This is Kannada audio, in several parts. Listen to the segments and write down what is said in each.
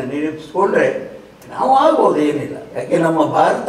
ಇದನ್ನು ನಿರೂಪಿಸ್ಕೊಂಡ್ರೆ ನಾವು ಆಗ್ಬೋದು ಏನಿಲ್ಲ ಯಾಕೆ ನಮ್ಮ ಭಾರತ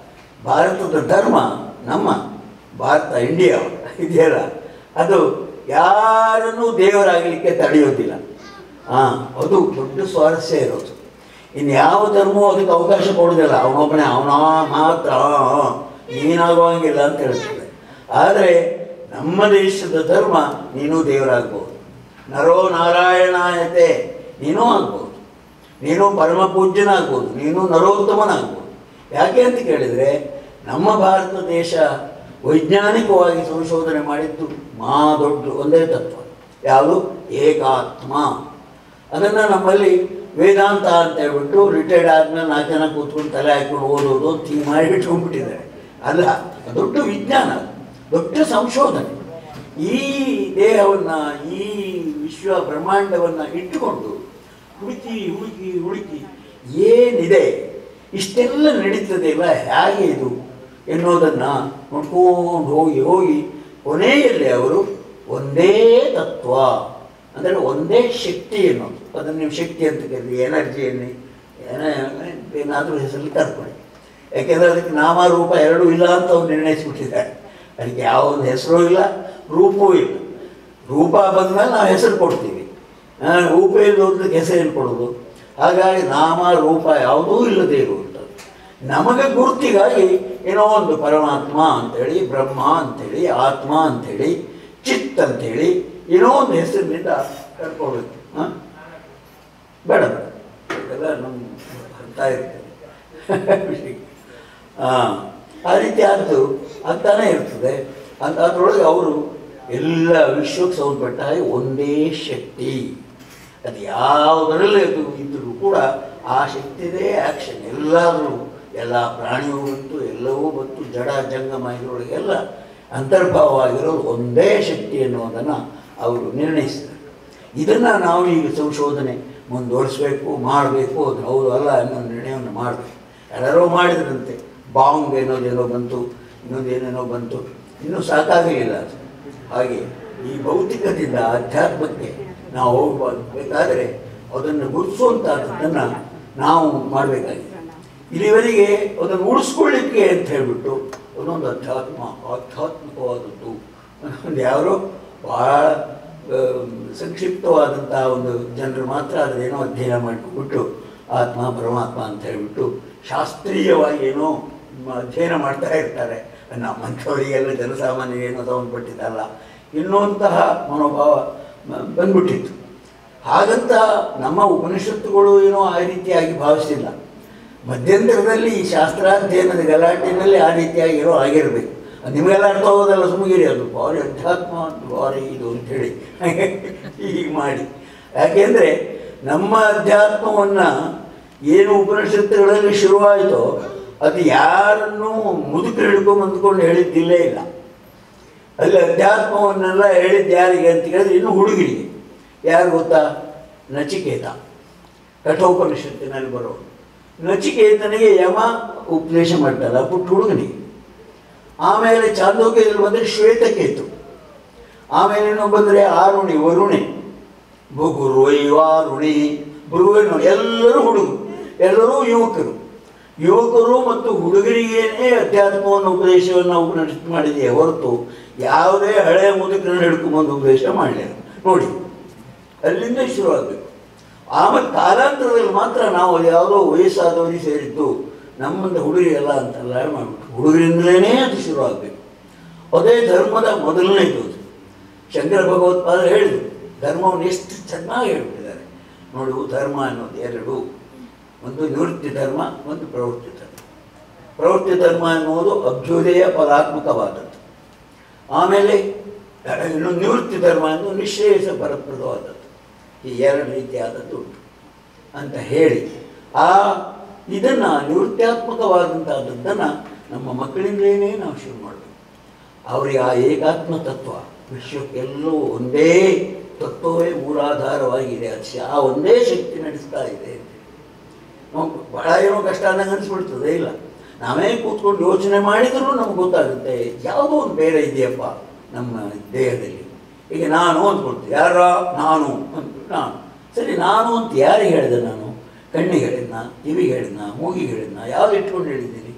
ಭಾರತದ ಧರ್ಮ ನಮ್ಮ ಭಾರತ ಇಂಡಿಯಾ ಇದೆಯಲ್ಲ ಅದು ಯಾರನ್ನೂ ದೇವರಾಗಲಿಕ್ಕೆ ತಡೆಯೋದಿಲ್ಲ ಹಾಂ ಅದು ದೊಡ್ಡ ಸ್ವಾರಸ್ಯ ಇರೋದು ಇನ್ನು ಯಾವ ಧರ್ಮವೂ ಅದಕ್ಕೆ ಅವಕಾಶ ಕೊಡೋದಿಲ್ಲ ಅವನೊಬ್ಬನೇ ಅವನ ಮಾತ್ರ ನೀನಾಗುವಂಗಿಲ್ಲ ಅಂತ ಹೇಳ್ತದೆ ಆದರೆ ನಮ್ಮ ದೇಶದ ಧರ್ಮ ನೀನು ದೇವರಾಗ್ಬೋದು ನರೋ ನಾರಾಯಣಾಯತೆ ನೀನೂ ಆಗ್ಬೋದು ನೀನು ಪರಮ ಪೂಜ್ಯನಾಗ್ಬೋದು ನೀನು ನರೋತ್ತಮನಾಗ್ಬೋದು ಯಾಕೆ ಅಂತ ಕೇಳಿದರೆ ನಮ್ಮ ಭಾರತ ದೇಶ ವೈಜ್ಞಾನಿಕವಾಗಿ ಸಂಶೋಧನೆ ಮಾಡಿದ್ದು ಮಾ ದೊಡ್ಡ ಒಂದೇ ತತ್ವ ಯಾವುದು ಏಕಾತ್ಮ ಅದನ್ನು ನಮ್ಮಲ್ಲಿ ವೇದಾಂತ ಅಂತ ಹೇಳ್ಬಿಟ್ಟು ರಿಟೈರ್ಡ್ ಆದ್ಮೇಲೆ ನಾಲ್ಕು ಜನ ಕೂತ್ಕೊಂಡು ತಲೆ ಹಾಕೊಂಡು ಓದೋದು ಅಂತ ಹೀಗೆ ಮಾಡಿ ಇಟ್ಕೊಂಡ್ಬಿಟ್ಟಿದ್ದಾರೆ ಅಲ್ಲ ದೊಡ್ಡ ವಿಜ್ಞಾನ ಅದು. ದೊಡ್ಡ ಸಂಶೋಧನೆ ಈ ದೇಹವನ್ನು ಈ ವಿಶ್ವ ಬ್ರಹ್ಮಾಂಡವನ್ನು ಇಟ್ಟುಕೊಂಡು ಹುಡುಕಿ ಹುಡುಕಿ ಹುಡುಕಿ ಏನಿದೆ ಇಷ್ಟೆಲ್ಲ ನಡೀತದೆ ಇಲ್ಲ ಹೇಗೆ ಇದು ಎನ್ನುವುದನ್ನು ನೋಡ್ಕೊಂಡು ಹೋಗಿ ಹೋಗಿ ಕೊನೆಯಲ್ಲಿ ಅವರು ಒಂದೇ ತತ್ವ ಅಂದರೆ ಒಂದೇ ಶಕ್ತಿ ಎನ್ನುವುದು ಅದನ್ನು ನೀವು ಶಕ್ತಿ ಅಂತ ಕರೀರಿ ಎನರ್ಜಿಯನ್ನೇ ಏನೇ ಏನಾದರೂ ಹೆಸರಲ್ಲಿ ಕರ್ಕೊಳ್ಳಿ ಯಾಕೆಂದರೆ ಅದಕ್ಕೆ ನಾಮರೂಪ ಎರಡೂ ಇಲ್ಲ ಅಂತ ಅವ್ರು ನಿರ್ಣಯಿಸ್ಬಿಟ್ಟಿದ್ದಾರೆ ಅದಕ್ಕೆ ಯಾವ ಒಂದು ಹೆಸರು ಇಲ್ಲ ರೂಪವೂ ಇಲ್ಲ ರೂಪ ಬಂದಮೇಲೆ ನಾವು ಹೆಸರು ಕೊಡ್ತೀವಿ ಆ, ರೂಪ ಇಲ್ಲದಕ್ಕೆ ಹೆಸರೇನು ಕೊಡೋದು ಹಾಗಾಗಿ ನಾಮ ರೂಪ ಯಾವುದೂ ಇಲ್ಲದೆ ಇರುವಂಥದ್ದು ನಮಗೆ ಗುರುತಿಗಾಗಿ ಏನೋ ಒಂದು ಪರಮಾತ್ಮ ಅಂತೇಳಿ ಬ್ರಹ್ಮ ಅಂತೇಳಿ ಆತ್ಮ ಅಂತೇಳಿ ಚಿತ್ ಅಂತೇಳಿ ಏನೋ ಒಂದು ಹೆಸರಿನಿಂದ ಕರ್ಕೋಬೇಕು ಹಾಂ ಬೇಡ ಬೇಡ ಇದೆಲ್ಲ ನಮ್ಮ ಅರ್ಥ ಇರ್ತದೆ ಹಾಂ ಆ ರೀತಿ ಆದ್ದು ಆಗ್ತಾನೆ ಇರ್ತದೆ ಅಂತ ಅದರೊಳಗೆ ಅವರು ಎಲ್ಲ ವಿಶ್ವಕ್ಕೆ ಸಂಬಂಧಪಟ್ಟ ಹಾಗೆ ಒಂದೇ ಶಕ್ತಿ ಅದು ಯಾವುದರಲ್ಲಿ ಅದು ಇದ್ದರೂ ಕೂಡ ಆ ಶಕ್ತಿದೇ ಆ್ಯಕ್ಷನ್ ಎಲ್ಲಾದರೂ ಎಲ್ಲ ಪ್ರಾಣಿಯೂ ಬಂತು ಎಲ್ಲವೂ ಬಂತು ಜಡ ಜಂಗಮ ಇದರೊಳಗೆ ಎಲ್ಲ ಅಂತರ್ಭಾವವಾಗಿರೋದು ಒಂದೇ ಶಕ್ತಿ ಎನ್ನುವುದನ್ನು ಅವರು ನಿರ್ಣಯಿಸಿದರು ಇದನ್ನು ನಾವು ಈಗ ಸಂಶೋಧನೆ ಮುಂದುವರಿಸಬೇಕು ಮಾಡಬೇಕು ಅದು ಹೌದು ಅಲ್ಲ ಅನ್ನೋ ನಿರ್ಣಯವನ್ನು ಮಾಡಬೇಕು ಯಾರೋ ಮಾಡಿದ್ರಂತೆ ಬಾಂಗ್ ಏನೋದೇನೋ ಬಂತು ಇನ್ನೊಂದೇನೇನೋ ಬಂತು ಇನ್ನೂ ಸಾಕಾಗಲಿಲ್ಲ ಅದು ಹಾಗೆ ಈ ಭೌತಿಕದಿಂದ ಅಧ್ಯಾತ್ಮಕ್ಕೆ ನಾವು ಹೋಗಬೇಕಾದರೆ ಅದನ್ನು ಗುರುತಿಸುವಂಥದ್ದನ್ನು ನಾವು ಮಾಡಬೇಕಾಗಿದೆ ಇಲ್ಲಿವರೆಗೆ ಅದನ್ನು ಉಳಿಸ್ಕೊಳ್ಳಿಕ್ಕೆ ಅಂತ ಹೇಳಿಬಿಟ್ಟು ಒಂದೊಂದು ಅಧ್ಯಾತ್ಮ ಆಧ್ಯಾತ್ಮಿಕವಾದದ್ದು ಒಂದು ಯಾರೋ ಭಾಳ ಆ, ಸಂಕ್ಷಿಪ್ತವಾದಂಥ ಒಂದು ಜನರು ಮಾತ್ರ ಅದನ್ನೇನೋ ಅಧ್ಯಯನ ಮಾಡಿಕೊಂಡ್ಬಿಟ್ಟು ಆತ್ಮ ಪರಮಾತ್ಮ ಅಂತ ಹೇಳಿಬಿಟ್ಟು ಶಾಸ್ತ್ರೀಯವಾಗಿ ಏನೋ ಮ- ಅಧ್ಯಯನ ಮಾಡ್ತಾ ಇರ್ತಾರೆ ನಮ್ಮಂಥವರಿಗೆಲ್ಲ ಜನಸಾಮಾನ್ಯರಿಗೆ ಏನೋ ಸಂಬಂಧಪಟ್ಟಿದ್ದಲ್ಲ ಇನ್ನುವಂತಹ ಮನೋಭಾವ ಮ- ಬಂದ್ಬಿಟ್ಟಿತ್ತು ಹಾಗಂತ ನಮ್ಮ ಉಪನಿಷತ್ತುಗಳು ಏನೋ ಆ ರೀತಿಯಾಗಿ ಭಾವಿಸಿಲ್ಲ ಮಧ್ಯಂತರದಲ್ಲಿ ಈ ಶಾಸ್ತ್ರಾಧ್ಯಯನದ ಗಲಾಟೆಯಲ್ಲಿ ಆ ರೀತಿಯಾಗಿ ಏನೋ ಆಗಿರಬೇಕು ಅದು ನಿಮಗೆಲ್ಲ ಅರ್ಥ ಹೋಗೋದಲ್ಲ ಸುಮಗಿರಿ ಅದು ಭಾರಿ ಅಧ್ಯಾತ್ಮ ಅಂತ ಭಾರಿ ಇದು ಅಂಥೇಳಿ ಹೀಗೆ ಮಾಡಿ ಯಾಕೆಂದರೆ ನಮ್ಮ ಅಧ್ಯಾತ್ಮವನ್ನು ಏನು ಉಪನಿಷತ್ತುಗಳಲ್ಲಿ ಶುರುವಾಯಿತೋ ಅದು ಯಾರನ್ನೂ ಮುದುಕರು ಹಿಡ್ಕೊಂಡು ಅಂದ್ಕೊಂಡು ಹೇಳಿದ್ದಿಲ್ಲೇ ಇಲ್ಲ ಅಲ್ಲಿ ಅಧ್ಯಾತ್ಮವನ್ನೆಲ್ಲ ಹೇಳಿದ್ದು ಯಾರಿಗೆ ಅಂತ ಕೇಳಿದ್ರೆ ಇನ್ನು ಹುಡುಗರಿಗೆ ಯಾರು ಗೊತ್ತಾ ನಚಿಕೇತ ಕಠೋಪನಿಷತ್ತಿನಲ್ಲಿ ಬರೋರು ನಚಿಕೇತನಿಗೆ ಯಮ ಉಪದೇಶ ಮಾಡ್ತಾರಲ್ಲ ಪುಟ್ಟ ಹುಡುಗನಿಗೆ ಆಮೇಲೆ ಚಾಂದೋಗ್ಯದಲ್ಲಿ ಬಂದರೆ ಶ್ವೇತಕೇತು ಆಮೇಲೆ ಇನ್ನೊಬ್ಬ ಬಂದರೆ ಆರುಣಿ ವರುಣಿ ಭುಗುರು ವಾರುಣಿ ಭೃಗುನು ಎಲ್ಲರೂ ಹುಡುಗರು ಎಲ್ಲರೂ ಯುವಕರು ಯುವಕರು ಮತ್ತು ಹುಡುಗರಿಗೇನೆ ಅಧ್ಯಾತ್ಮವನ್ನು ಉಪದೇಶವನ್ನು ಉಪನಿಷತ್ ಮಾಡಿದೆಯೇ ಹೊರತು ಯಾವುದೇ ಹಳೆಯ ಮುದುಕರನ್ನು ಹಿಡ್ಕೊಂಬಂದು ಉಪದೇಶ ಮಾಡಲಿಲ್ಲ ನೋಡಿ ಅಲ್ಲಿಂದ ಶುರುವಾಗಬೇಕು ಆಮೇಲೆ ಕಾಲಾಂತರದಲ್ಲಿ ಮಾತ್ರ ನಾವು ಅದು ಯಾವುದೋ ವಯಸ್ಸಾದವರಿಗೆ ಸೇರಿದ್ದು ನಮ್ಮಂದ ಹುಡುಗರಿಗೆಲ್ಲ ಅಂತೆಲ್ಲ ಮಾಡಿಬಿಟ್ಟು ಹುಡುಗರಿಂದಲೇ ಅದು ಶುರುವಾಗಬೇಕು ಅದೇ ಧರ್ಮದ ಮೊದಲನೇದು ಅದು ಶಂಕರ ಭಗವತ್ಪಾದರು ಹೇಳಿದರು ಧರ್ಮವನ್ನು ಎಷ್ಟು ಚೆನ್ನಾಗಿ ಹೇಳ್ಬಿಟ್ಟಿದ್ದಾರೆ ನೋಡು ಧರ್ಮ ಅನ್ನೋದು ಎರಡು ಒಂದು ನಿವೃತ್ತಿ ಧರ್ಮ ಒಂದು ಪ್ರವೃತ್ತಿ ಧರ್ಮ ಪ್ರವೃತ್ತಿ ಧರ್ಮ ಎನ್ನುವುದು ಅಭ್ಯುದಯ ಪದಾತ್ಮಕವಾದದ್ದು ಆಮೇಲೆ ಇನ್ನು ನಿವೃತ್ತಿ ಧರ್ಮ ಎಂದು ನಿಶ್ರೇಯಸ ಪರಪ್ರದವಾದದ್ದು ಈ ಎರಡು ರೀತಿಯಾದದ್ದು ಉಂಟು ಅಂತ ಹೇಳಿ ಆ ಇದನ್ನು ನಿವೃತ್ತಾತ್ಮಕವಾದಂಥದ್ದನ್ನು ನಮ್ಮ ಮಕ್ಕಳಿಂದಲೇ ನಾವು ಶುರು ಮಾಡಬೇಕು ಅವರಿಗೆ ಆ ಏಕಾತ್ಮ ತತ್ವ ವಿಶ್ವಕ್ಕೆಲ್ಲವೂ ಒಂದೇ ತತ್ವವೇ ಮೂಲಾಧಾರವಾಗಿದೆ ಅದು ಶಾ- ಆ ಒಂದೇ ಶಕ್ತಿ ನಡೆಸ್ತಾ ಇದೆ ಅಂತ ನಾವು ಬಹಳ ಏನೋ ಕಷ್ಟ ಅನ್ನಂಗೆ ಅನಿಸ್ಬಿಡ್ತದೆ ಇಲ್ಲ ನಾವೇ ಕೂತ್ಕೊಂಡು ಯೋಚನೆ ಮಾಡಿದರೂ ನಮ್ಗೆ ಗೊತ್ತಾಗುತ್ತೆ ಯಾವುದೋ ಒಂದು ಬೇರೆ ಇದೆಯಪ್ಪ ನಮ್ಮ ದೇಹದಲ್ಲಿ ಈಗ ನಾನು ಅಂದ್ಕೊಳ್ತೀನಿ ಯಾರ ನಾನು ಅಂತ ನಾನು ಸರಿ ನಾನು ಅಂತ ಯಾರಿಗೆ ಹೇಳಿದೆ ನಾನು ಕಣ್ಣಿಗೆ ಹೇಳಿದ್ನ ಕಿವಿಗೆ ಹೇಳಿದ್ನ ಮೂಗಿಗೆ ಹೇಳಿದ್ನ ಯಾವ್ದು ಇಟ್ಕೊಂಡು ಹೇಳಿದ್ದೀನಿ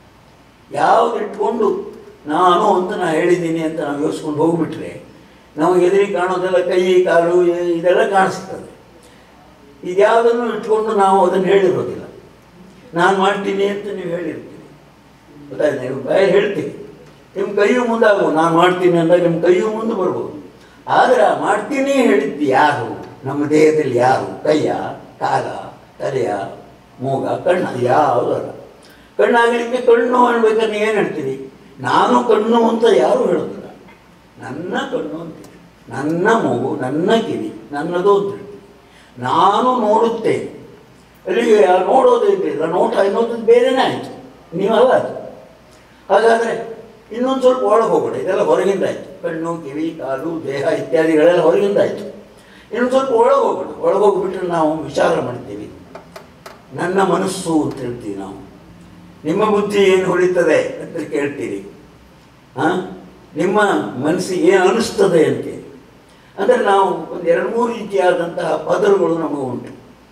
ಯಾವ್ದು ಇಟ್ಕೊಂಡು ನಾನು ಅಂತ ನಾ ಹೇಳಿದ್ದೀನಿ ಅಂತ ನಾವು ಯೋಚಿಸ್ಕೊಂಡು ಹೋಗ್ಬಿಟ್ರೆ ನಮಗೆ ಎದುರಿಗೆ ಕಾಣೋದೆಲ್ಲ ಕೈ ಕಾಲು ಇ- ಇದೆಲ್ಲ ಕಾಣಿಸ್ತದೆ ಇದ್ಯಾವುದನ್ನು ಇಟ್ಕೊಂಡು ನಾವು ಅದನ್ನು ಹೇಳಿರೋದಿಲ್ಲ ನಾನು ಮಾಡ್ತೀನಿ ಅಂತ ನೀವು ಹೇಳಿರ್ತೀರಿ ಗೊತ್ತಾಯ್ತು ನೀವು ಬಾಯಲ್ಲಿ ಹೇಳ್ತೀರಿ ನಿಮ್ಮ ಕೈಯು ಮುಂದಾಗು ನಾನು ಮಾಡ್ತೀನಿ ಅಂದಾಗ ನಿಮ್ಮ ಕೈಯು ಮುಂದೆ ಬರ್ಬೋದು ಆದರೆ ಆ ಮಾಡ್ತೀನಿ ಹೇಳಿದ್ದು ಯಾರು ನಮ್ಮ ದೇಹದಲ್ಲಿ ಯಾರು ಕೈಯ ಕಾಲ ತಲೆಯ ಮೂಗ ಕಣ್ಣು ಯಾವುದೂ ಅಲ್ಲ ಕಣ್ಣಾಗಲಿಕ್ಕೆ ಕಣ್ಣು ಅನ್ಬೇಕಾದ್ರೆ ನೀವು ಏನು ಹೇಳ್ತೀರಿ ನಾನು ಕಣ್ಣು ಅಂತ ಯಾರೂ ಹೇಳೋದಿಲ್ಲ ನನ್ನ ಕಣ್ಣು ಅಂತೀರಿ ನನ್ನ ಮೂಗು ನನ್ನ ಕಿವಿ ನನ್ನದು ಅಂತ ಹೇಳ್ತೀರಿ ನಾನು ನೋಡುತ್ತೇನೆ ಅಲ್ಲಿಗೆ ಆ ನೋಡೋದು ಇದ್ದಿಲ್ಲ ನೋಟ ಅನ್ನೋದು ಬೇರೆನೇ ಆಯಿತು ನೀವಲ್ಲ ಅದು ಹಾಗಾದರೆ ಇನ್ನೊಂದು ಸ್ವಲ್ಪ ಒಳಗೆ ಹೋಗೋಣ ಇದೆಲ್ಲ ಹೊರಗಿಂದ ಆಯಿತು ಕಣ್ಣು ಕಿವಿ ಕಾಲು ದೇಹ ಇತ್ಯಾದಿಗಳೆಲ್ಲ ಹೊರಗಿಂದ ಆಯಿತು ಇನ್ನೊಂದು ಸ್ವಲ್ಪ ಒಳಗೆ ಹೋಗೋಣ ಒಳಗೆ ಹೋಗ್ಬಿಟ್ರೆ ನಾವು ವಿಚಾರ ಮಾಡ್ತೀವಿ ನನ್ನ ಮನಸ್ಸು ಅಂತ ಹೇಳ್ತೀವಿ ನಾವು ನಿಮ್ಮ ಬುದ್ಧಿ ಏನು ಹೊಳಿತದೆ ಅಂತ ಕೇಳ್ತೀರಿ ಹಾಂ ನಿಮ್ಮ ಮನಸ್ಸಿಗೆ ಏನು ಅನಿಸ್ತದೆ ಅಂತೇಳಿ ಅಂದರೆ ನಾವು ಒಂದು ಎರಡು ಮೂರು ರೀತಿಯಾದಂತಹ ಪದರುಗಳು ನಮಗೆ ಉಂಟು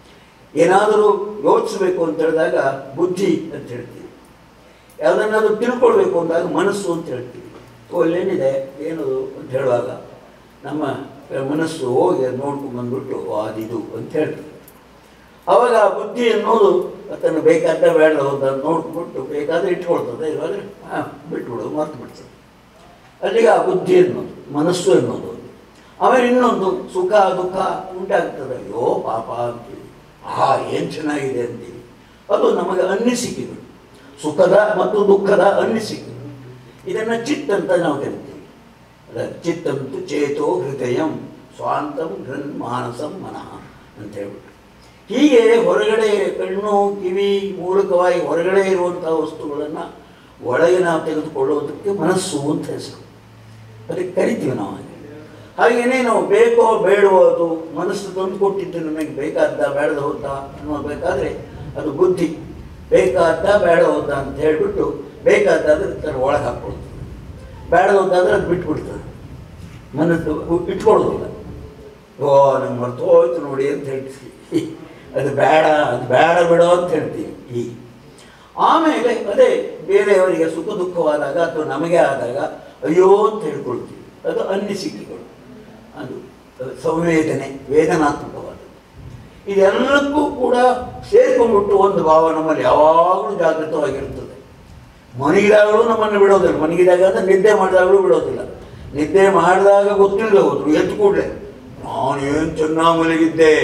ಏನಾದರೂ ಯೋಚಿಸಬೇಕು ಅಂತ ಹೇಳಿದಾಗ ಬುದ್ಧಿ ಅಂತ ಹೇಳ್ತೀವಿ ಯಾವುದನ್ನಾದ್ರೂ ತಿಳ್ಕೊಳ್ಬೇಕು ಅಂದಾಗ ಮನಸ್ಸು ಅಂತ ಹೇಳ್ತೀವಿ ಓ ಅಲ್ಲೇನಿದೆ ಏನದು ಅಂತ ಹೇಳುವಾಗ ನಮ್ಮ ಮನಸ್ಸು ಹೋಗಿ ಅದು ನೋಡ್ಕೊಂಡು ಬಂದ್ಬಿಟ್ಟು ಓ ಅದಿದು ಅಂತ ಹೇಳ್ತೀವಿ ಅವಾಗ ಆ ಬುದ್ಧಿ ಅನ್ನೋದು ಅದನ್ನು ಬೇಕಾದ ಬೇಡ ಹೋದ ನೋಡ್ಬಿಟ್ಟು ಬೇಕಾದ್ರೆ ಇಟ್ಕೊಳ್ತದೆ ಇವಾಗ ಹಾಂ ಬಿಟ್ಬಿಡೋದು ಮರ್ತು ಬಿಡ್ತದೆ ಅಲ್ಲಿಗೆ ಆ ಬುದ್ಧಿ ಅನ್ನೋದು ಮನಸ್ಸು ಅನ್ನೋದು ಆಮೇಲೆ ಇನ್ನೊಂದು ಸುಖ ದುಃಖ ಉಂಟಾಗ್ತದೆ ಅಯ್ಯೋ ಪಾಪ ಅಂತೀವಿ ಆಹಾ ಏನು ಚೆನ್ನಾಗಿದೆ ಅಂತೀವಿ ಅದು ನಮಗೆ ಅನ್ನಿಸಿಕೆಗಳು ಸುಖದ ಮತ್ತು ದುಃಖದ ಅನ್ನಿಸಿಕೆಗಳು ಇದನ್ನು ಚಿತ್ ಅಂತ ನಾವು ಕರಿತೀವಿ ಅದ ಚಿತ್ತಂತು ಚೇತೋ ಹೃದಯಂ ಸ್ವಾಂತಂ ಹೃನ್ ಮಾನಸಂ ಮನಃ ಅಂತ ಹೇಳ್ಬಿಟ್ಟು ಹೀಗೆ ಹೊರಗಡೆ ಕಣ್ಣು ಕಿವಿ ಮೂಲಕವಾಗಿ ಹೊರಗಡೆ ಇರುವಂಥ ವಸ್ತುಗಳನ್ನು ಒಳಗೆ ನಾವು ತೆಗೆದುಕೊಳ್ಳುವುದಕ್ಕೆ ಮನಸ್ಸು ಅಂತ ಹೆಸರು ಅದಕ್ಕೆ ಕರಿತೀವಿ ನಾವು ಹಾಗೆ ಹಾಗೆಯೇ ನಾವು ಬೇಕೋ ಬೇಡವೋ ಅದು ಮನಸ್ಸು ತಂದು ಕೊಟ್ಟಿದ್ದು ನನಗೆ ಬೇಕಾದ ಬೇಡದ ಹೋದ ಅನ್ನೋಬೇಕಾದ್ರೆ ಅದು ಬುದ್ಧಿ ಬೇಕಾದ ಬೇಡ ಹೋದ ಅಂತ ಹೇಳಿಬಿಟ್ಟು ಬೇಕಾದಾದ್ರೆ ತನ್ನ ಒಳಗೆ ಹಾಕ್ಕೊಳ್ತದೆ ಬೇಡ ಹೋದಾದ್ರೆ ಅದು ಬಿಟ್ಬಿಡ್ತದೆ ಮನಸ್ಸು ಇಟ್ಕೊಳ್ಳೋದಿಲ್ಲ ಓ ನಂಗೆ ಮರ್ತು ಹೋಯ್ತು ನೋಡಿ ಅಂತ ಹೇಳ್ತೀವಿ ಅದು ಬೇಡ ಅದು ಬೇಡ ಬಿಡೋ ಅಂತ ಹೇಳ್ತೀವಿ ಹೀಗೆ ಆಮೇಲೆ ಅದೇ ಬೇರೆಯವರಿಗೆ ಸುಖ ದುಃಖವಾದಾಗ ಅಥವಾ ನಮಗೆ ಆದಾಗ ಅಯ್ಯೋ ಅಂತ ಹೇಳ್ಕೊಳ್ತೀವಿ ಅದು ಅನ್ನಿಸಿಕೆಗಳು ಅದು ಸಂವೇದನೆ ವೇದನಾತ್ಮಕವಾದದ್ದು ಇದೆಲ್ಲಕ್ಕೂ ಕೂಡ ಸೇರ್ಕೊಂಡ್ಬಿಟ್ಟು ಒಂದು ಭಾವ ನಮ್ಮಲ್ಲಿ ಯಾವಾಗಲೂ ಜಾಗೃತವಾಗಿರ್ತದೆ ಮನಗಿದಾಗಲೂ ನಮ್ಮನ್ನು ಬಿಡೋದಿಲ್ಲ ಮನಗಿದಾಗ ಅಂದರೆ ನಿದ್ದೆ ಮಾಡಿದಾಗಲೂ ಬಿಡೋದಿಲ್ಲ ನಿದ್ದೆ ಮಾಡಿದಾಗ ಗೊತ್ತಿಲ್ಲದೆ ಹೋದ್ರು ಎದ್ದು ಕೂಡಲೇ ನಾನು ಏನು ಚೆನ್ನಾಗಿ ಮಲಗಿದ್ದೆ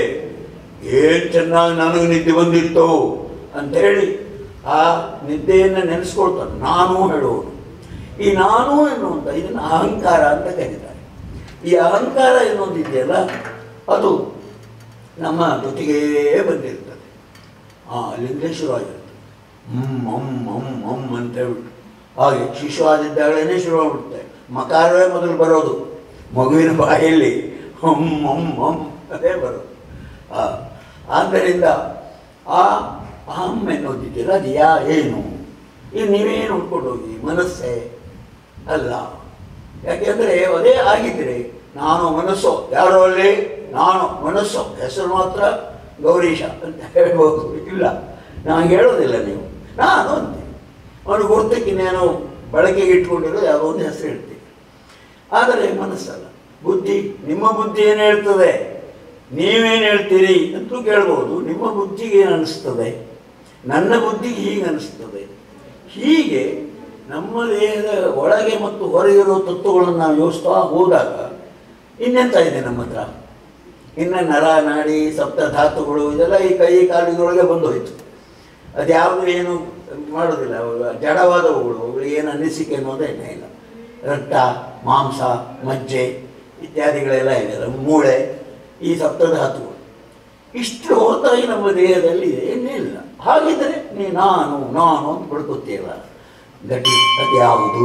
ಏನು ಚೆನ್ನಾಗಿ ನನಗೆ ನಿದ್ದೆ ಬಂದಿತ್ತು ಅಂಥೇಳಿ ಆ ನಿದ್ದೆಯನ್ನು ನೆನೆಸ್ಕೊಳ್ತಾನೆ ನಾನು ಹೇಳುವನು ಈ ನಾನು ಎನ್ನುವಂಥ ಇದನ್ನು ಅಹಂಕಾರ ಅಂತ ಕರೀತಾರೆ ಈ ಅಹಂಕಾರ ಎನ್ನುವುದು ಇದೆಯಲ್ಲ ಅದು ನಮ್ಮ ಜೊತೆಗೇ ಬಂದಿರ್ತದೆ ಹಾಂ ಅಲ್ಲಿಂದಲೇ ಶುರುವಾಗಿರುತ್ತೆ ಹ್ಮ್ ಹಮ್ ಹಮ್ ಹಮ್ ಅಂತ ಹೇಳ್ಬಿಟ್ಟು ಹಾಗೆ ಶಿಶು ಆದಿದ್ದಾಗಲೇ ಶುರು ಆಗ್ಬಿಡುತ್ತೆ ಮಕಾರವೇ ಮೊದಲು ಬರೋದು ಮಗುವಿನ ಬಾಯಲ್ಲಿ ಹಮ್ ಹಮ್ ಹಮ್ ಅದೇ ಬರೋದು ಆ, ಆದ್ದರಿಂದ ಆ ಅಹಂ ಎನ್ನುವುದಿದೆಯಲ್ಲ ಅದು ಯಾ ಏನು ಈಗ ನೀವೇನು ಉಟ್ಕೊಂಡು ಹೋಗಿ ಮನಸ್ಸೇ ಅಲ್ಲ ಯಾಕೆಂದರೆ ಅದೇ ಆಗಿದ್ರೆ ನಾನು ಮನಸ್ಸು ಯಾರೋ ಅಲ್ಲಿ ನಾನು ಮನಸ್ಸು ಹೆಸರು ಮಾತ್ರ ಗೌರೀಶ ಅಂತ ಹೇಳ್ಬೋದು ಇಲ್ಲ ನಾನು ಹೇಳೋದಿಲ್ಲ ನೀವು ನಾನು ಅಂತೀನಿ ಅವನು ಗುರ್ತಕ್ಕೆ ನಾನು ಬಳಕೆಗೆ ಇಟ್ಕೊಂಡಿರೋ ಯಾವುದೋ ಒಂದು ಹೆಸರು ಹೇಳ್ತೀನಿ ಆದರೆ ಮನಸ್ಸಲ್ಲ ಬುದ್ಧಿ ನಿಮ್ಮ ಬುದ್ಧಿ ಏನು ಹೇಳ್ತದೆ ನೀವೇನು ಹೇಳ್ತೀರಿ ಅಂತೂ ಕೇಳ್ಬೋದು ನಿಮ್ಮ ಬುದ್ಧಿಗೆ ಏನು ಅನಿಸ್ತದೆ ನನ್ನ ಬುದ್ಧಿಗೆ ಹೀಗೆ ಅನಿಸ್ತದೆ ಹೀಗೆ ನಮ್ಮ ದೇಹದ ಒಳಗೆ ಮತ್ತು ಹೊರಗಿರೋ ತತ್ವಗಳನ್ನು ನಾವು ಯೋಚಿಸ್ತಾ ಹೋದಾಗ ಇನ್ನೆಂತ ಇದೆ ನಮ್ಮ ಹತ್ರ ಇನ್ನು ನರ ನಾಡಿ ಸಪ್ತ ಧಾತುಗಳು ಇದೆಲ್ಲ ಈ ಕೈ ಕಾಲಿನೊಳಗೆ ಬಂದೋಯ್ತು ಅದು ಯಾವುದು ಏನು ಮಾಡೋದಿಲ್ಲ ಅವು ಜಡವಾದವುಗಳು ಅವುಗಳಿಗೆ ಏನು ಅನಿಸಿಕೆ ಅನ್ನೋದೇನೇ ಇಲ್ಲ ರಕ್ತ ಮಾಂಸ ಮಜ್ಜೆ ಇತ್ಯಾದಿಗಳೆಲ್ಲ ಇದೆ ಮೂಳೆ ಈ ಸಪ್ತಧಾತುಗಳು ಇಷ್ಟು ಹೊರತಾಗಿ ನಮ್ಮ ದೇಹದಲ್ಲಿ ಏನಿಲ್ಲ ಹಾಗಿದ್ದರೆ ನೀ ನಾನು ನಾನು ಅಂತ ಬಡ್ಕೊತೀಯಲ್ಲ ಗಟ್ಟಿ ಅದು ಯಾವುದು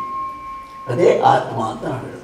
ಅದೇ ಆತ್ಮ ಅಂತ ನಾನು ಹೇಳೋದು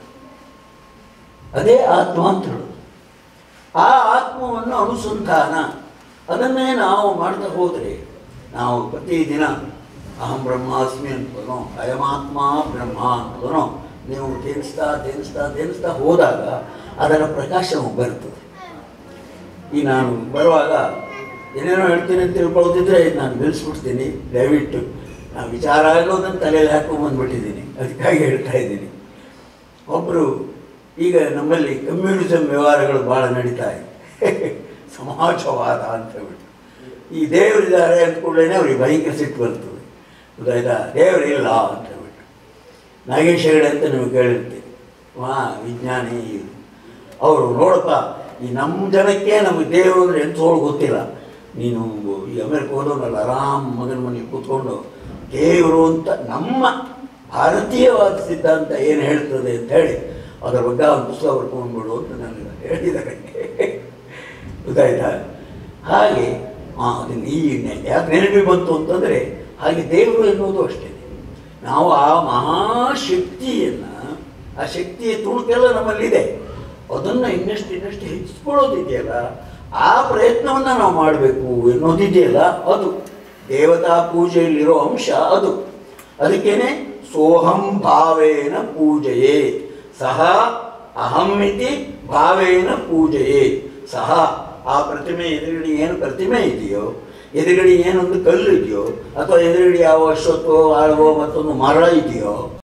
ಅದೇ ಆತ್ಮ ಅಂತ ಹೇಳೋದು ಆ ಆತ್ಮವನ್ನು ಅನುಸಂಧಾನ ಅದನ್ನೇ ನಾವು ಮಾಡ್ತಾ ಹೋದರೆ ನಾವು ಪ್ರತಿದಿನ ಅಹಂ ಬ್ರಹ್ಮಾಸ್ಮಿ ಅಂತನೋ ಅಯಮಾತ್ಮ ಬ್ರಹ್ಮ ಅಂತನೋ ನೀವು ತೇನಿಸ್ತಾ ತೇನಿಸ್ತಾ ತೇನಿಸ್ತಾ ಹೋದಾಗ ಅದರ ಪ್ರಕಾಶ ನಮಗೆ ಬರ್ತದೆ ಈ ನಾನು ಬರುವಾಗ ಏನೇನೋ ಹೇಳ್ತೀನಿ ಅಂತ ತಿಳ್ಕೊಳ್ತಿದ್ರೆ ನಾನು ನಿಲ್ಲಿಸ್ಬಿಡ್ತೀನಿ ದಯವಿಟ್ಟು ನಾನು ವಿಚಾರ ಆಗೋದನ್ನು ತಲೆಯಲ್ಲಿ ಹಾಕೊಂಡ್ಬಂದ್ಬಿಟ್ಟಿದ್ದೀನಿ ಅದಕ್ಕಾಗಿ ಹೇಳ್ತಾ ಇದ್ದೀನಿ ಒಬ್ಬರು ಈಗ ನಮ್ಮಲ್ಲಿ ಕಮ್ಯುನಿಸಮ್ ವ್ಯವಹಾರಗಳು ಭಾಳ ನಡೀತಾ ಇದೆ ಸಮಾಜವಾದ ಅಂತ ಹೇಳ್ಬಿಟ್ಟು ಈ ದೇವರಿದ್ದಾರೆ ಅಂದ ಕೂಡಲೇ ಅವ್ರಿಗೆ ಭಯಂಕರ ಸಿಟ್ಟು ಬರ್ತದೆ ಗೊತ್ತಾಯ್ತಾ ದೇವರಿಲ್ಲ ಅಂತ ಹೇಳ್ಬಿಟ್ಟು ನಾಗೇಶ್ ಹೆಗಡೆ ಅಂತ ನೀವು ಕೇಳಿರ್ತೀರಿ ವಾ ವಿಜ್ಞಾನಿ ಅವರು ನೋಡಪ್ಪ ಈ ನಮ್ಮ ಜನಕ್ಕೆ ನಮಗೆ ದೇವರು ಅಂದರೆ ಎಂಥೋಳು ಗೊತ್ತಿಲ್ಲ ನೀನು ಈ ಅಮೆರಿಕ ಹೋದವನಲ್ಲ ಆರಾಮ್ ಮಗನ ಮನೆಗೆ ಕೂತ್ಕೊಂಡು ದೇವರು ಅಂತ ನಮ್ಮ ಭಾರತೀಯವಾದ ಸಿದ್ಧಾಂತ ಏನು ಹೇಳ್ತದೆ ಅಂತ ಹೇಳಿ ಅದರ ಬಗ್ಗೆ ಆ ಪುಸ್ತಕ ಬರ್ಕೊಂಡ್ಬಿಡು ಅಂತ ನನಗೆ ಹೇಳಿದ್ದಾರೆ ಗೊತ್ತಾಯ್ತಾ ಹಾಗೆ ಆ, ಅದನ್ನ ಈ ನೆ- ಯಾಕೆ ನೆನಪಿ ಬಂತು ಅಂತಂದರೆ ಹಾಗೆ ದೇವರು ಎನ್ನುವುದು ಅಷ್ಟೇ ನಾವು ಆ ಮಹಾಶಕ್ತಿಯನ್ನು ಆ ಶಕ್ತಿಯ ತುಣುಕೆಲ್ಲ ನಮ್ಮಲ್ಲಿದೆ ಅದನ್ನು ಇನ್ನಷ್ಟು ಇನ್ನಷ್ಟು ಹೆಚ್ಚಿಸ್ಕೊಳ್ಳೋದಿದೆಯಲ್ಲ ಆ ಪ್ರಯತ್ನವನ್ನು ನಾವು ಮಾಡಬೇಕು ಎನ್ನುವುದಿದೆಯಲ್ಲ ಅದು ದೇವತಾ ಪೂಜೆಯಲ್ಲಿರೋ ಅಂಶ ಅದು ಅದಕ್ಕೇನೆ ಸೋಹಂ ಭಾವೇನ ಪೂಜೆಯೇ ಸಹ ಅಹಮಿತಿ ಭಾವೇನ ಪೂಜೆಯೇ ಸಹ ಆ ಪ್ರತಿಮೆ ಎದುರುಗಡೆ ಏನು ಪ್ರತಿಮೆ ಇದೆಯೋ ಎದುರುಗಡೆ ಏನೊಂದು ಕಲ್ಲು ಇದೆಯೋ ಅಥವಾ ಎದುರುಗಡೆ ಯಾವ ಅಶ್ವತ್ಥೋ ಆಳ್ವೋ ಮತ್ತೊಂದು ಮರ ಇದೆಯೋ